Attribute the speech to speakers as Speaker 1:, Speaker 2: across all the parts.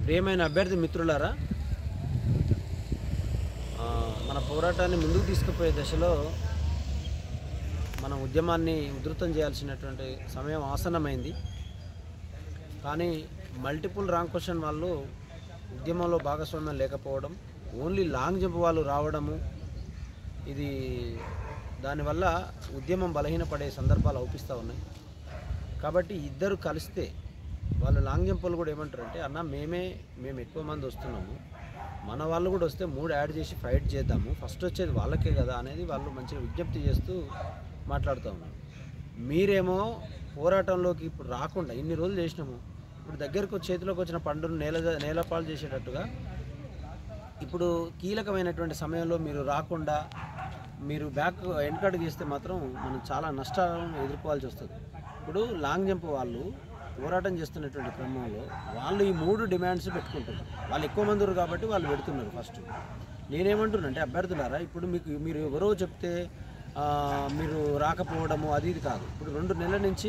Speaker 1: ప్రియమైన అభ్యర్థి మిత్రులారా ఆ, మన పోరాటాన్ని ముందుకు తీసుకుపోయే దశలో మన ఉద్యమాన్ని ఉధృతం చేయాల్సినటువంటి సమయం ఆసన్నమైంది కానీ మల్టిపుల్ రాంగ్ క్వశ్చన్ వాళ్ళు ఉద్యమంలో భాగస్వామ్యం లేకపోవడం ఓన్లీ లాంగ్ జంప్ వాళ్ళు రావడము ఇది దానివల్ల ఉద్యమం బలహీనపడే సందర్భాలు అవుపిస్తూ ఉన్నాయి కాబట్టి ఇద్దరు కలిస్తే వాళ్ళు లాంగ్ జంప్ వాళ్ళు కూడా ఏమంటారంటే అన్న మేమే మేము ఎక్కువ మంది వస్తున్నాము మన వాళ్ళు కూడా వస్తే మూడు యాడ్ చేసి ఫైట్ చేద్దాము ఫస్ట్ వచ్చేది వాళ్ళకే కదా అనేది వాళ్ళు మంచిగా విజ్ఞప్తి చేస్తూ మాట్లాడుతూ ఉన్నారు మీరేమో పోరాటంలోకి ఇప్పుడు రాకుండా ఇన్ని రోజులు చేసినాము ఇప్పుడు దగ్గరకు వచ్చి చేతిలోకి వచ్చిన పండును నేల నేలపాలు చేసేటట్టుగా ఇప్పుడు కీలకమైనటువంటి సమయంలో మీరు రాకుండా మీరు బ్యాక్ వెనకడు గీస్తే మాత్రం మనం చాలా నష్టాలను ఎదుర్కోవాల్సి వస్తుంది ఇప్పుడు లాంగ్ జంప్ వాళ్ళు పోరాటం చేస్తున్నటువంటి క్రమంలో వాళ్ళు ఈ మూడు డిమాండ్స్ పెట్టుకుంటున్నారు వాళ్ళు ఎక్కువ మంది ఉన్నారు కాబట్టి వాళ్ళు పెడుతున్నారు ఫస్ట్ నేనేమంటున్నా అంటే అభ్యర్థులారా ఇప్పుడు మీకు మీరు ఎవరో చెప్తే ఆ, మీరు రాకపోవడము అది ఇది కాదు ఇప్పుడు రెండు నెలల నుంచి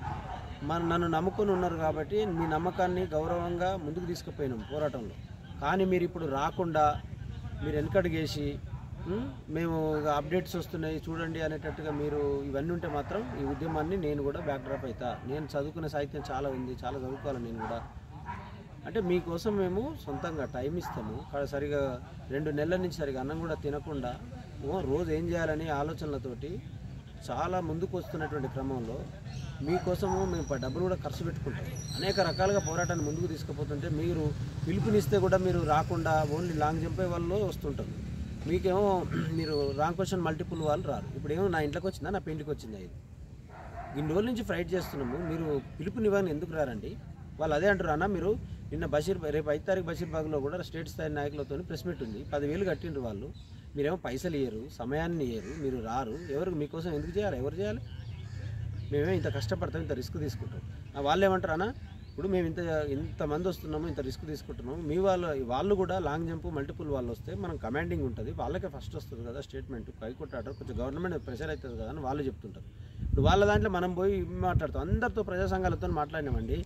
Speaker 1: మన నన్ను నమ్ముకొని ఉన్నారు కాబట్టి మీ నమ్మకాన్ని గౌరవంగా ముందుకు తీసుకుపోయినాం పోరాటంలో కానీ మీరు ఇప్పుడు రాకుండా మీరు వెనకడుగేసి ఉమ్, మేము ఇక అప్డేట్స్ వస్తున్నాయి చూడండి అనేటట్టుగా మీరు ఇవన్నీ ఉంటే మాత్రం ఈ ఉద్యమాన్ని నేను కూడా బ్యాక్ డ్రాప్ అవుతా నేను చదువుకునే సాహిత్యం చాలా ఉంది చాలా చదువుకోవాలి నేను కూడా అంటే మీకోసం మేము సొంతంగా టైం ఇస్తాము కా- సరిగా రెండు నెలల నుంచి సరిగా అన్నం కూడా తినకుండా ఓ రోజు ఏం చేయాలని ఆలోచనలతోటి చాలా ముందుకు వస్తున్నటువంటి క్రమంలో మీకోసము మేము ప- డబ్బులు కూడా ఖర్చు పెట్టుకుంటాం అనేక రకాలుగా పోరాటాన్ని ముందుకు తీసుకుపోతుంటే మీరు పిలుపునిస్తే కూడా మీరు రాకుండా ఓన్లీ లాంగ్ జంపే వాళ్ళు వస్తుంటారు మీకేమో మీరు రాంగ్ క్వశ్చన్ మల్టిపుల్ వాళ్ళు రారు ఇప్పుడు ఏమో నా ఇంట్లోకి వచ్చిందా నా పెయింట్కి వచ్చిందా ఇది ఇన్ని రోజుల నుంచి ఫైట్ చేస్తున్నాము మీరు పిలుపునివ్వని ఎందుకు రారండి వాళ్ళు అదే అంటారు అన్న మీరు నిన్న బషీర్ రేపు ఐదు తారీఖు బషీర్బాగ్లో కూడా స్టేట్ స్థాయి నాయకులతో ప్రెస్ మీట్ ఉంది పదివేలు కట్టిండ్రు వాళ్ళు మీరేమో పైసలు ఇయ్యరు సమయాన్ని ఇయ్యరు మీరు రారు ఎవరు మీకోసం ఎందుకు చేయాలి ఎవరు చేయాలి మేమే ఇంత కష్టపడతాం ఇంత రిస్క్ తీసుకుంటాం ఆ వాళ్ళు ఏమంటారు అన్న ఇప్పుడు మేము ఇంత ఇంతమంది వస్తున్నాము ఇంత రిస్క్ తీసుకుంటున్నాము మీ వాళ్ళు వాళ్ళు కూడా లాంగ్ జంప్ మల్టిపుల్ వాళ్ళు వస్తే మనం కమాండింగ్ ఉంటుంది వాళ్ళకే ఫస్ట్ వస్తుంది కదా స్టేట్మెంట్ హైకోర్టు ఆర్డర్ కొంచెం గవర్నమెంట్ ప్రెషర్ అవుతుంది కదా అని వాళ్ళు చెప్తుంటారు ఇప్పుడు వాళ్ళ దాంట్లో మనం పోయి మాట్లాడతాం అందరితో ప్రజా సంఘాలతో మాట్లాడినామండి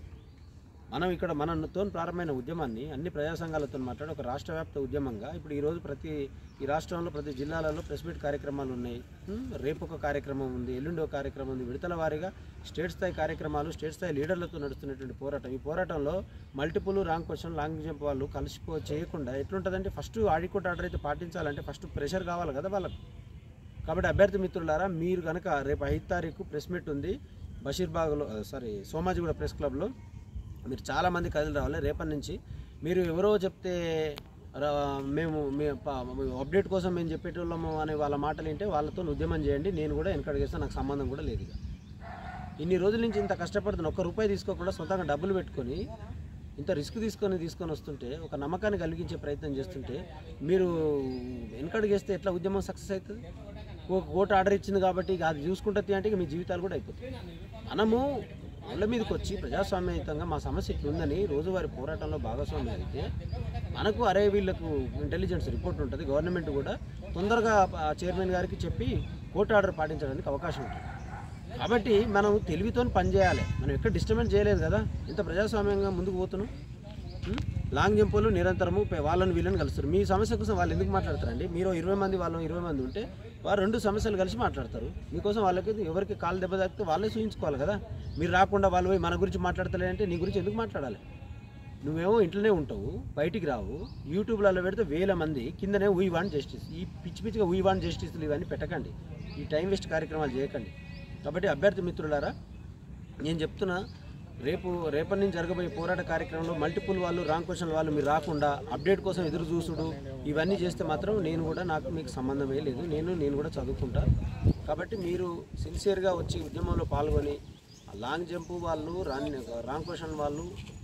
Speaker 1: మనం ఇక్కడ మనతో ప్రారంభమైన ఉద్యమాన్ని అన్ని ప్రజా సంఘాలతో మాట్లాడి ఒక రాష్ట్ర వ్యాప్త ఉద్యమంగా ఇప్పుడు ఈరోజు ప్రతి ఈ రాష్ట్రంలో ప్రతి జిల్లాలలో ప్రెస్ మీట్ కార్యక్రమాలు ఉన్నాయి ఉమ్, రేపు ఒక కార్యక్రమం ఉంది ఎల్లుండి ఒక కార్యక్రమం ఉంది విడతల వారీగా స్టేట్ స్థాయి కార్యక్రమాలు స్టేట్ స్థాయి లీడర్లతో నడుస్తున్నటువంటి పోరాటం ఈ పోరాటంలో multiple wrong question long jump వాళ్ళు కలిసిపో చేయకుండా ఎట్లుంటుందంటే ఫస్ట్ ఆడికోట్ ఆర్డర్ అయితే పాటించాలంటే ఫస్ట్ ప్రెషర్ కావాలి కదా వాళ్ళకు కాబట్టి అభ్యర్థి మిత్రులారా మీరు కనుక రేపు ఐదు తారీఖు ప్రెస్ మీట్ ఉంది బషీర్బాగ్లో సారీ సోమాజిగూడ ప్రెస్ క్లబ్లో మీరు చాలామంది కదిలి రావాలి రేపటి నుంచి మీరు ఎవరో చెప్తే రా- మేము మే ప- అప్డేట్ కోసం మేము చెప్పేటోళ్ళము అనే వాళ్ళ మాటలు వింటే వాళ్ళతో ఉద్యమం చేయండి నేను కూడా వెనకడిగేస్తే నాకు సంబంధం కూడా లేదు ఇక ఇన్ని రోజుల నుంచి ఇంత కష్టపడుతున్న ఒక్క రూపాయి తీసుకోకుండా సొంతంగా డబ్బులు పెట్టుకొని ఇంత రిస్క్ తీసుకొని తీసుకొని వస్తుంటే ఒక నమ్మకాన్ని కలిగించే ప్రయత్నం చేస్తుంటే మీరు వెనకడుగేస్తే ఎట్లా ఉద్యమం సక్సెస్ అవుతుంది ఒక కోట ఆర్డర్ ఇచ్చింది కాబట్టి ఇక అది చూసుకుంటే అంటే ఇక మీ జీవితాలు కూడా అయిపోతాయి మనము వాళ్ళ మీదకి వచ్చి ప్రజాస్వామ్యయుతంగా మా సమస్య ఇట్లుందని రోజువారీ పోరాటంలో భాగస్వామ్యం అయితే మనకు అరే వీళ్ళకు ఇంటెలిజెన్స్ రిపోర్ట్ ఉంటుంది గవర్నమెంట్ కూడా తొందరగా ఆ చైర్మన్ గారికి చెప్పి కోర్టు ఆర్డర్ పాటించడానికి అవకాశం ఉంటుంది కాబట్టి మనం తెలివితో పనిచేయాలి మనం ఎక్కడ డిస్టర్బెన్స్ చేయలేదు కదా ఇంత ప్రజాస్వామ్యంగా ముందుకు పోతున్నాం ఉం? లాంగ్ జంపులు నిరంతరము పే- వాళ్ళని వీళ్ళని కలుస్తారు మీ సమస్య కోసం వాళ్ళు ఎందుకు మాట్లాడతారండి మీరు ఇరవై మంది వాళ్ళు ఇరవై మంది ఉంటే వారు రెండు సమస్యలు కలిసి మాట్లాడతారు మీకోసం వాళ్ళకి ఎవరికి కాలు దెబ్బ తాకితే వాళ్ళే సూచించుకోవాలి కదా మీరు రాకుండా వాళ్ళు పోయి మన గురించి మాట్లాడతలేదంటే నీ గురించి ఎందుకు మాట్లాడాలి నువ్వేమో ఇంట్లోనే ఉంటావు బయటికి రావు యూట్యూబ్లలో పెడితే వేల మంది కిందనే వీ వాంట్ జస్టిస్ ఈ పిచ్చి పిచ్చిగా వీ వాంట్ జస్టిస్లు ఇవన్నీ పెట్టకండి ఈ టైం వేస్ట్ కార్యక్రమాలు చేయకండి కాబట్టి అభ్యర్థి మిత్రులారా నేను చెప్తున్నా రేపు రేపటి నుంచి జరగబోయే పోరాట కార్యక్రమంలో మల్టిపుల్ వాళ్ళు రాంగ్ క్వశ్చన్ వాళ్ళు మీరు రాకుండా అప్డేట్ కోసం ఎదురు చూసుడు ఇవన్నీ చేస్తే మాత్రం నేను కూడా నాకు మీకు సంబంధమే లేదు నేను నేను కూడా చదువుకుంటా కాబట్టి మీరు సిన్సియర్గా వచ్చి ఉద్యమంలో పాల్గొని ఆ లాంగ్ జంప్ వాళ్ళు రాంగ్ రాంగ్ క్వశ్చన్ వాళ్ళు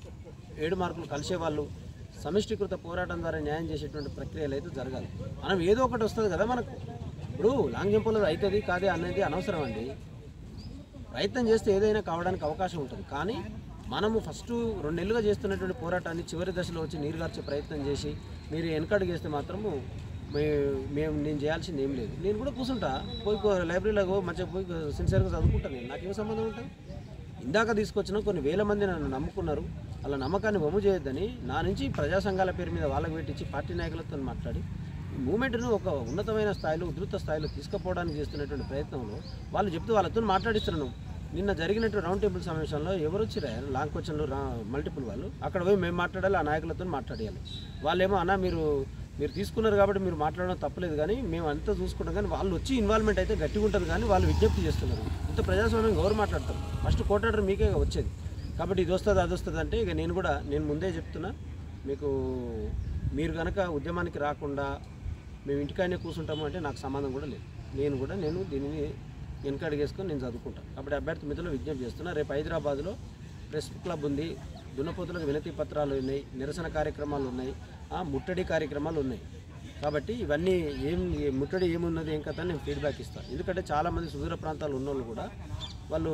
Speaker 1: ఏడు మార్కులు కలిసే వాళ్ళు సమిష్టికృత పోరాటం ద్వారా న్యాయం చేసేటువంటి ప్రక్రియలు అయితే జరగాలి మనం ఏదో ఒకటి వస్తుంది కదా మనకు ఇప్పుడు లాంగ్ జంపులో అవుతుంది కాదే అనేది అనవసరం అండి ప్రయత్నం చేస్తే ఏదైనా కావడానికి అవకాశం ఉంటుంది కానీ మనము ఫస్ట్ రెండు నెలలుగా చేస్తున్నటువంటి పోరాటాన్ని చివరి దశలో వచ్చి నీరుగార్చే ప్రయత్నం చేసి మీరు వెనకడుగు చేస్తే మాత్రము మే- మేము నేను చేయాల్సింది ఏం లేదు నేను కూడా కూర్చుంటా పోయి కో- లైబ్రరీలో పో మంచిగా పోయి సిన్సియర్గా చదువుకుంటాను నేను నాకేం సంబంధం ఉంటుంది ఇందాక తీసుకొచ్చిన కొన్ని వేల మంది నన్ను నమ్ముకున్నారు వాళ్ళ నమ్మకాన్ని వమ్ము చేయొద్దని నా నుంచి ప్రజా సంఘాల పేరు మీద వాళ్ళకి పెట్టించి పార్టీ నాయకులతో మాట్లాడి ఈ మూమెంట్ను ఒక ఉన్నతమైన స్థాయిలో ఉధృత స్థాయిలో తీసుకుపోవడానికి చేస్తున్నటువంటి ప్రయత్నంలో వాళ్ళు చెప్తూ వాళ్ళతో మాట్లాడిస్తున్నాను నిన్న జరిగినటువంటి రౌండ్ టేబుల్ సమావేశంలో ఎవరు వచ్చిరా లాంగ్ క్వశ్చన్లు రా మల్టిపుల్ వాళ్ళు అక్కడ పోయి మేము మాట్లాడాలి ఆ నాయకులతో మాట్లాడాలి వాళ్ళేమో అన్న మీరు మీరు తీసుకున్నారు కాబట్టి మీరు మాట్లాడడం తప్పలేదు కానీ మేము అంతా చూసుకుంటాం కానీ వాళ్ళు వచ్చి ఇన్వాల్వ్మెంట్ అయితే గట్టిగా ఉంటుంది కానీ వాళ్ళు విజ్ఞప్తి చేస్తున్నారు ఇంత ప్రజాస్వామ్యం ఎవరు మాట్లాడతారు ఫస్ట్ కోటాడర్ మీకే వచ్చేది కాబట్టి ఇది వస్తుంది అది వస్తుంది అంటే ఇక నేను కూడా నేను ముందే చెప్తున్నా మీకు మీరు కనుక ఉద్యమానికి రాకుండా మేము ఇంటికాడనే కూర్చుంటాము అంటే నాకు సంబంధం కూడా లేదు నేను కూడా నేను దీనిని వెనకడిగేసుకొని నేను చదువుకుంటాను కాబట్టి అభ్యర్థి మిత్రులు విజ్ఞప్తి చేస్తున్నా రేపు హైదరాబాద్లో ప్రెస్ క్లబ్ ఉంది దున్నపోతులకు వినతి పత్రాలు ఉన్నాయి నిరసన కార్యక్రమాలు ఉన్నాయి ఆ, ముట్టడి కార్యక్రమాలు ఉన్నాయి కాబట్టి ఇవన్నీ ఏం ఏ ముట్టడి ఏమున్నది ఏం కథ నేను ఫీడ్బ్యాక్ ఇస్తాను ఎందుకంటే చాలామంది సుదూర ప్రాంతాలు ఉన్నోళ్ళు కూడా వాళ్ళు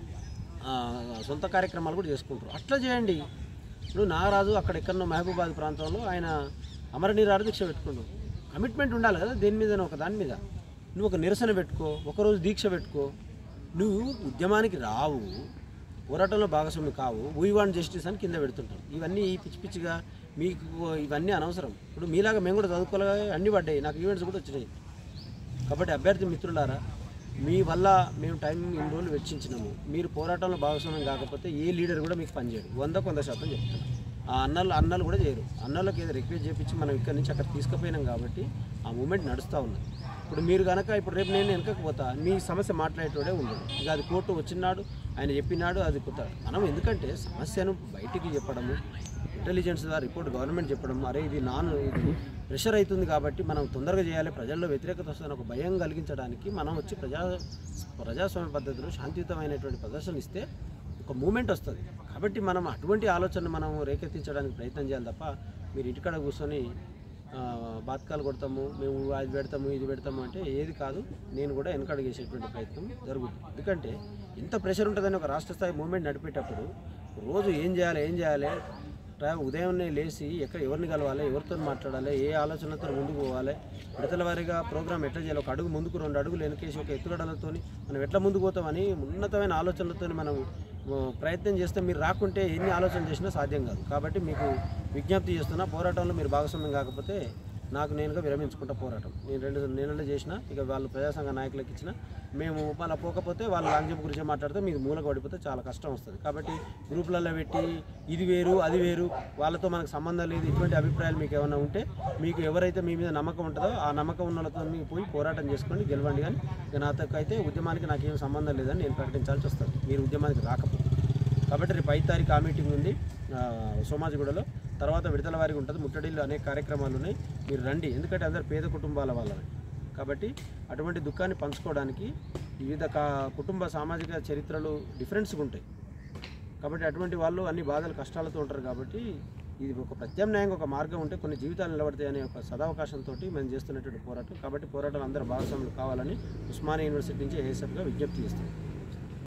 Speaker 1: ఆ, సొంత కార్యక్రమాలు కూడా చేసుకుంటారు అట్లా చేయండి ఇప్పుడు నాగరాజు అక్కడ ఎక్కడో మహబూబాద్ ప్రాంతంలో ఆయన అమర నీరాడు దీక్ష పెట్టుకున్నాడు కమిట్మెంట్ ఉండాలి కదా దేని మీద ఒక దాని మీద నువ్వు ఒక నిరసన పెట్టుకో ఒకరోజు దీక్ష పెట్టుకో నువ్వు ఉద్యమానికి రావు పోరాటంలో భాగస్వామి కావు వీ వాంట్ జస్టిస్ అని కింద పెడుతుంటాం ఇవన్నీ ఈ పిచ్చి పిచ్చిగా మీకు ఇవన్నీ అనవసరం ఇప్పుడు మీలాగా మేము కూడా చదువుకోలే అన్నీ పడ్డాయి నాకు ఈవెంట్స్ కూడా వచ్చినాయి కాబట్టి అభ్యర్థి మిత్రులారా మీ వల్ల మేము టైం ఇన్ని రోజులు వెచ్చించినాము మీరు పోరాటంలో భాగస్వామ్యం కాకపోతే ఏ లీడర్ కూడా మీకు పనిచేయడు వందకు వంద శాతం చెప్తాను ఆ అన్నలు అన్నలు కూడా చేయరు అన్నలకు ఏదో రిక్వెస్ట్ చేపించి మనం ఇక్కడి నుంచి అక్కడ తీసుకుపోయినాం కాబట్టి ఆ మూమెంట్ నడుస్తూ ఉన్నది ఇప్పుడు మీరు కనుక ఇప్పుడు రేపు నేను వెనకపోతా మీ సమస్య మాట్లాడేటోడే ఉండదు ఇక అది కోర్టు వచ్చినాడు ఆయన చెప్పినాడు అది కొత్త మనం ఎందుకంటే సమస్యను బయటికి చెప్పడము ఇంటెలిజెన్స్ ద్వారా రిపోర్ట్ గవర్నమెంట్ చెప్పడం అరే ఇది నాన్ ఇది ప్రెషర్ అవుతుంది కాబట్టి మనం తొందరగా చేయాలి ప్రజల్లో వ్యతిరేకత వస్తుందని ఒక భయం కలిగించడానికి మనం వచ్చి ప్రజా ప్రజాస్వామ్య పద్ధతిలో శాంతియుతమైనటువంటి ప్రదర్శన ఇస్తే ఒక మూమెంట్ వస్తుంది కాబట్టి మనం అటువంటి ఆలోచన మనం రేకెత్తించడానికి ప్రయత్నం చేయాలి తప్ప మీరు ఇంటికాడ కూర్చొని ఆ, బాతకాలు కొడతాము మేము అది పెడతాము ఇది పెడతాము అంటే ఏది కాదు నేను కూడా వెనకడుగు వేసేటువంటి ప్రయత్నం జరుగుతుంది ఎందుకంటే ఇంత ప్రెషర్ ఉంటుందని ఒక రాష్ట్ర స్థాయి మూమెంట్ నడిపేటప్పుడు రోజు ఏం చేయాలి ఏం చేయాలి రా- ఉదయాన్నే లేచి ఎక్కడ ఎవరిని కలవాలి ఎవరితో మాట్లాడాలి ఏ ఆలోచనతో ముందుకు పోవాలి విడతల వారీగా ప్రోగ్రామ్ ఎట్లా చేయాలి ఒక అడుగు ముందుకు రెండు అడుగులు వెనకేసి ఒక ఎత్తుగడలతో మనం ఎట్లా ముందుకు పోతామని ఉన్నతమైన ఆలోచనలతో మనం ఆ, ప్రయత్నం చేస్తే మీరు రాకుంటే ఎన్ని ఆలోచన చేసినా సాధ్యం కాదు కాబట్టి మీకు విజ్ఞప్తి చేస్తున్నా పోరాటంలో మీరు భాగస్వామ్యం కాకపోతే నాకు నేనుగా విరమించుకుంటా పోరాటం నేను రెండు నెలలు చేసిన ఇక వాళ్ళు ప్రజాసంఘ నాయకులకు ఇచ్చిన మేము మళ్ళీ పోకపోతే వాళ్ళు లాంగ్ జంప్ గురించి మాట్లాడితే మీకు మూలకు పడిపోతే చాలా కష్టం వస్తుంది కాబట్టి గ్రూపులలో పెట్టి ఇది వేరు అది వేరు వాళ్ళతో మనకు సంబంధం లేదు ఇటువంటి అభిప్రాయాలు మీకు ఏమైనా ఉంటే మీకు ఎవరైతే మీ మీద నమ్మకం ఉంటుందో ఆ నమ్మకం ఉన్న వాళ్ళతో మీకు పోయి పోరాటం చేసుకోండి గెలవండి కానీ ఇక నాతో అయితే ఉద్యమానికి నాకేం సంబంధం లేదని నేను ప్రకటించాల్సి వస్తుంది మీరు ఉద్యమానికి రాకపోతే కాబట్టి రేపు ఐదు తారీఖు ఆ మీటింగ్ ఉంది ఆ, సోమాజిగూడలో తర్వాత విడతల వారికి ఉంటుంది ముట్టడిలో అనేక కార్యక్రమాలు ఉన్నాయి మీరు రండి ఎందుకంటే అందరు పేద కుటుంబాల వాళ్ళని కాబట్టి అటువంటి దుఃఖాన్ని పంచుకోవడానికి వివిధ కా కుటుంబ సామాజిక చరిత్రలు డిఫరెన్స్గా ఉంటాయి కాబట్టి అటువంటి వాళ్ళు అన్ని బాధలు కష్టాలతో ఉంటారు కాబట్టి ఇది ఒక ప్రత్యామ్నాయంగా ఒక మార్గం ఉంటే కొన్ని జీవితాలు నిలబడతాయి అనే ఒక సదావకాశంతో మేము చేస్తున్నటువంటి పోరాటం కాబట్టి పోరాటం అందరూ భాగస్వాములు కావాలని ఉస్మానియా యూనివర్సిటీ నుంచి ఏఎస్ఎఫ్గా విజ్ఞప్తి చేస్తాం